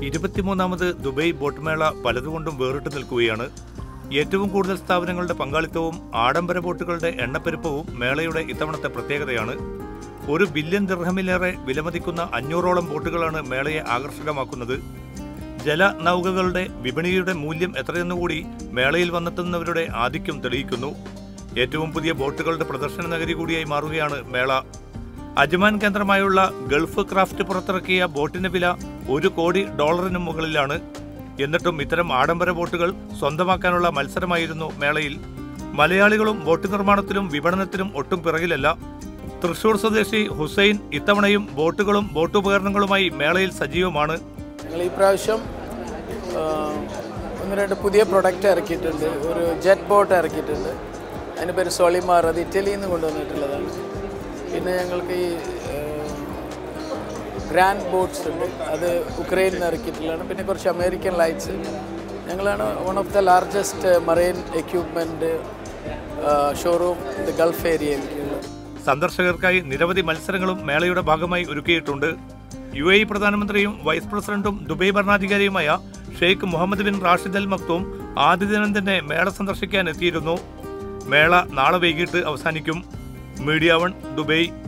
ഇരുപത്തിമൂന്നാമത് Dubai boat മേള പലതുകൊണ്ടും വേറിട്ട് നിൽക്കുകയാണ് ഏറ്റവും കൂടുതൽ സ്ഥാപനങ്ങളുടെ പങ്കാളിത്തവും ആഡംബര ബോട്ടുകളുടെ എണ്ണപ്പെരുപ്പവും മേളയുടെ ഇത്തവണത്തെ പ്രത്യേകതയാണ് ഒരു ബില്യൺ ദിർഹമിലേറെ വിലമതിക്കുന്ന അഞ്ഞൂറോളം ബോട്ടുകളാണ് മേളയെ ആകർഷകമാക്കുന്നത് ജലനൗകകളുടെ വിപണിയുടെ മൂല്യം എത്രയെന്നുകൂടി മേളയിൽ വന്നെത്തുന്നവരുടെ ആധിക്യം തെളിയിക്കുന്നു ഏറ്റവും പുതിയ ബോട്ടുകളുടെ പ്രദർശന നഗരി കൂടിയായി മാറുകയാണ് മേള അജ്മാൻ കേന്ദ്രമായുള്ള ഗൾഫ് ക്രാഫ്റ്റ് പുറത്തിറക്കിയ ബോട്ടിന്റെ വില ഒരു കോടി ഡോളറിന് മുകളിലാണ് എന്നിട്ടും ഇത്തരം ആഡംബര ബോട്ടുകൾ സ്വന്തമാക്കാനുള്ള മത്സരമായിരുന്നു മേളയിൽ മലയാളികളും ബോട്ട് നിർമ്മാണത്തിലും വിപണനത്തിലും ഒട്ടും പിറകിലല്ല തൃശൂർ സ്വദേശി ഹുസൈൻ ഇത്തവണയും ബോട്ടുകളും ബോട്ടുപകരണങ്ങളുമായി മേളയിൽ സജീവമാണ് ഞങ്ങൾ ഈ പ്രാവശ്യം ആ, ഒന്ന് രണ്ട് പുതിയ പ്രൊഡക്റ്റ് ഇറക്കിയിട്ടുണ്ട് ഒരു ജെറ്റ് ബോട്ട് ഇറക്കിയിട്ടുണ്ട് അതിൻ്റെ പേര് സോളിമാർ അത് ഇറ്റലിയിൽ നിന്ന് കൊണ്ടുവന്നിട്ടുള്ളതാണ് പിന്നെ ഞങ്ങൾക്ക് ഈ ഗ്രാൻഡ് ബോട്ട്സ് ഉണ്ട് അത് ഉക്രൈനിൽ നിന്ന് ഇറക്കിയിട്ടുള്ളതാണ് പിന്നെ കുറച്ച് അമേരിക്കൻ ലൈറ്റ്സ് ഞങ്ങളാണ് one of the largest marine equipment showroom the Gulf ഏരിയയിലേക്കുള്ളത് സന്ദർശകർക്കായി നിരവധി മത്സരങ്ങളും മേളയുടെ ഭാഗമായി ഒരുക്കിയിട്ടുണ്ട് യു എ ഇ പ്രധാനമന്ത്രിയും വൈസ് പ്രസിഡന്റും ദുബൈ ഭരണാധികാരിയുമായ Sheikh Mohammed bin Rashid Al Maktoum ആദ്യ ദിനം തന്നെ മേള സന്ദർശിക്കാൻ എത്തിയിരുന്നു മേള നാളെ വൈകിട്ട് അവസാനിക്കും മീഡിയ വൺ ദുബൈ